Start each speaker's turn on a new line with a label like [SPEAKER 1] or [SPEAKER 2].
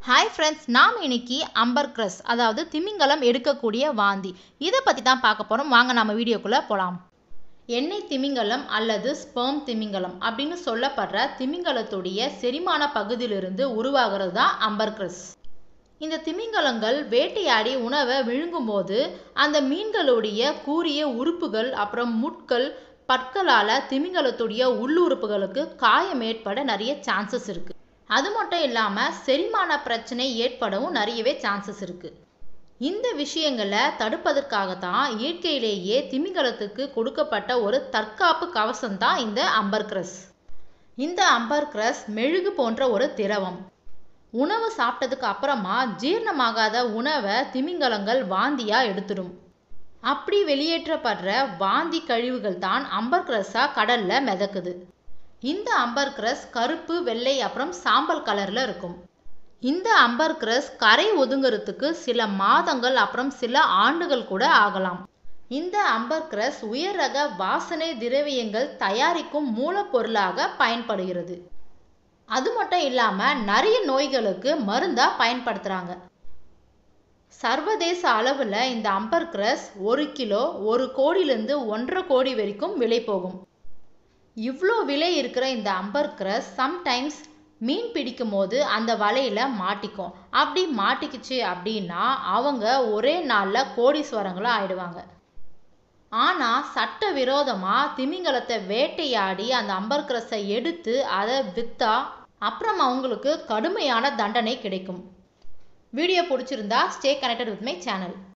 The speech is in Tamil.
[SPEAKER 1] ஹாய் ஃப்ரெண்ட்ஸ் நாம் இன்னைக்கு அம்பர் கிரஸ் அதாவது திமிங்கலம் எடுக்கக்கூடிய வாந்தி இதை பற்றி தான் பார்க்க போகிறோம் வாங்க நம்ம வீடியோக்குள்ளே போகலாம் எண்ணெய் திமிங்கலம் அல்லது ஸ்பெர்ம் திமிங்கலம் அப்படின்னு சொல்லப்படுற திமிங்கலத்துடைய செரிமான பகுதியிலிருந்து உருவாகிறது தான் அம்பர் கிரஸ் இந்த திமிங்கலங்கள் வேட்டையாடி உணவை விழுங்கும்போது அந்த மீன்களுடைய கூரிய உறுப்புகள் அப்புறம் முட்கள் பற்களால் திமிங்கலத்துடைய உள்ளுறுப்புகளுக்கு காயம் ஏற்பட நிறைய சான்சஸ் இருக்குது அது மட்டும் இல்லாமல் செரிமான பிரச்சனை ஏற்படவும் நிறையவே சான்சஸ் இருக்குது இந்த விஷயங்களை தடுப்பதற்காக தான் இயற்கையிலேயே திமிங்கலத்துக்கு கொடுக்கப்பட்ட ஒரு தற்காப்பு கவசம் தான் இந்த அம்பர் கிரஸ் இந்த அம்பர் கிரஸ் மெழுகு போன்ற ஒரு திரவம் உணவு சாப்பிட்டதுக்கு அப்புறமா ஜீரணமாகாத உணவை திமிங்கலங்கள் வாந்தியா எடுத்துடும் அப்படி வெளியேற்றப்படுற வாந்தி கழிவுகள் தான் அம்பர் கிரஸா கடல்ல மிதக்குது இந்த அம்பர் கிரஸ் கருப்பு வெள்ளை அப்புறம் சாம்பல் கலர்ல இருக்கும் இந்த அம்பர் கிரஸ் கரை ஒதுங்கிறதுக்கு சில மாதங்கள் அப்புறம் சில ஆண்டுகள் கூட ஆகலாம் இந்த அம்பர் கிரஸ் உயர் ரக வாசனை திரவியங்கள் தயாரிக்கும் மூலப்பொருளாக பயன்படுகிறது அது மட்டும் இல்லாமல் நிறைய நோய்களுக்கு மருந்தாக பயன்படுத்துகிறாங்க சர்வதேச அளவில் இந்த அம்பர் கிரஸ் ஒரு கிலோ ஒரு கோடியிலேருந்து ஒன்றரை கோடி வரைக்கும் விலை போகும் இவ்வளோ விலை இருக்கிற இந்த அம்பர் கிரஸ் சம்டைம்ஸ் மீன் பிடிக்கும் போது அந்த வலையில் மாட்டிக்கும் அப்படி மாட்டிக்கிச்சு அப்படின்னா அவங்க ஒரே நாளில் கோடீஸ்வரங்களாக ஆயிடுவாங்க ஆனால் சட்ட விரோதமாக திமிங்கலத்தை வேட்டையாடி அந்த அம்பர் கிரஸை எடுத்து அதை விற்றா அப்புறம் அவங்களுக்கு கடுமையான தண்டனை கிடைக்கும் வீடியோ பிடிச்சிருந்தா stay connected with my channel